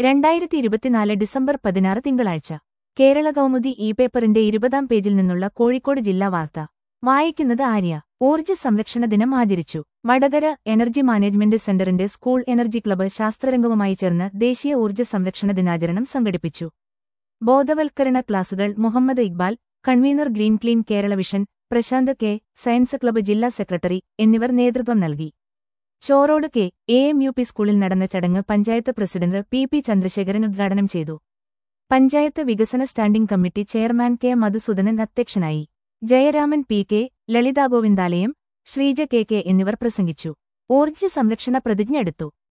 രണ്ടായിരത്തി ഇരുപത്തിനാല് ഡിസംബർ പതിനാറ് തിങ്കളാഴ്ച കേരള കൗമുദി ഇ പേപ്പറിന്റെ ഇരുപതാം പേജിൽ നിന്നുള്ള കോഴിക്കോട് ജില്ലാ വാർത്ത വായിക്കുന്നത് ആര്യ ഊർജ്ജ സംരക്ഷണ ദിനം ആചരിച്ചു വടകര എനർജി മാനേജ്മെന്റ് സെന്ററിന്റെ സ്കൂൾ എനർജി ക്ലബ്ബ് ശാസ്ത്രരംഗവുമായി ചേർന്ന് ദേശീയ ഊർജ്ജ സംരക്ഷണ ദിനാചരണം സംഘടിപ്പിച്ചു ബോധവൽക്കരണ ക്ലാസുകൾ Muhammad Iqbal convener green clean Kerala vision Prashant K science club ജില്ലാ സെക്രട്ടറി എന്നിവർ നേതൃത്വം നൽകി Chorode K A M U P സ്കൂളിൽ നടന്ന ചടങ്ങ് panchayat president P P Chandrasekharan ഉദ്ഘാടനം ചെയ്തു പഞ്ചായത്ത് വികസന standing committee chairman K Madhusoodanan അധ്യക്ഷനായി Jayaraman P K Lalitha Govindalayam Sreeja K K എന്നിവർ പ്രസംഗിച്ചു ഊർജ്ജ സംരക്ഷണ പ്രതിജ്ഞ എടുത്തു